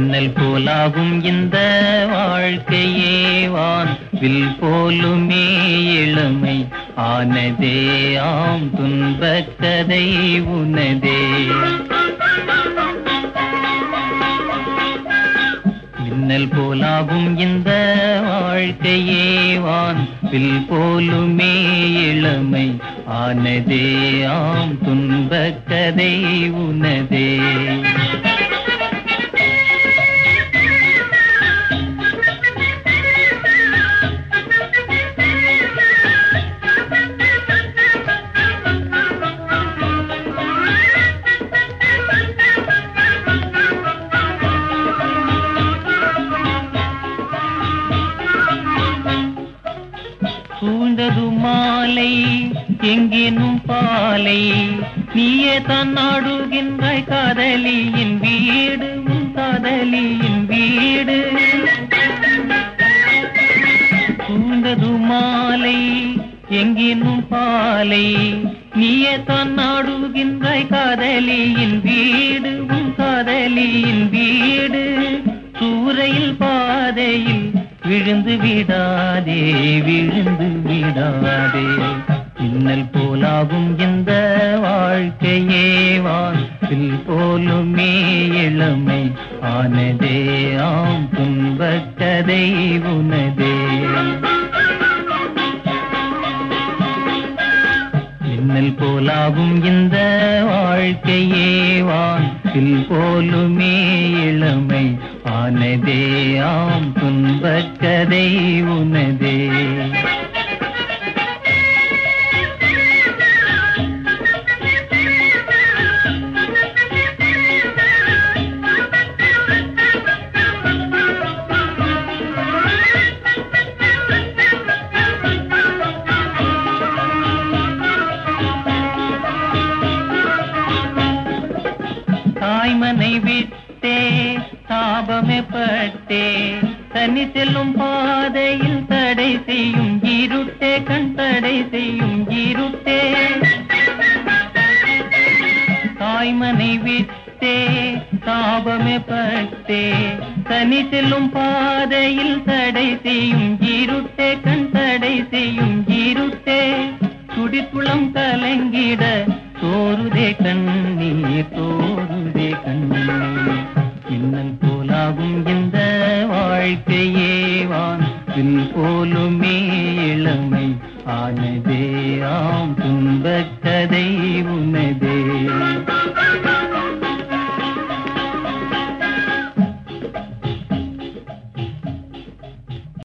மின்னல் போலாகும் இந்த வாழ்க்கையே வான் வில் போலுமே இளமை ஆனதே ஆம் துன்பக் கதை உனதே மின்னல் போலாகும் இந்த வாழ்க்கையே வான் வில் போலுமே இளமை ஆனதே ஆம் துன்பக் கதை உனதே சூழ்ந்தது மாலை எங்கேனும் பாலை நீயே தான் நாடுகின்றாய் காதலியின் வீடு உன் காதலியின் வீடு சூழ்ந்தது மாலை எங்கேனும் பாலை நீயே தான் நாடுகின்றாய் காதலியின் வீடு உன் காதலியின் வீடு சூறையில் பாதையில் விழுந்து விடாதே விழுந்து விடாதே மின்னல் போலாகும் இந்த வாழ்க்கையே வாசில் போலுமே இளமை ஆனதே ஆம் துன்பக் கதை உனதே மின்னல் போலாகும் இந்த வாழ்க்கையே வானில் போலுமே இளமை ஆனதே ஆம் துன்பக் கதை உனதே தாய்மனை விட்டே தாபமே பட்டே தனி செல்லும் பாதையில் தடை செய்யும் இருட்டே கண் தடை செய்யும் இருட்டே தாய்மனை விட்டே தாபமே பட்டே தனி செல்லும் பாதையில் தடை செய்யும் இருட்டே கண் தடை செய்யும் இருட்டே துடிக்குளம் கலங்கிட தோருதே கண்ணீர் தோருதே கண்ணீர் மின்னல் போலாகும் இந்த வாழ்க்கையே வான் பின் போலுமே இளமை ஆனதே ஆம் துன்பக் கதை உனதே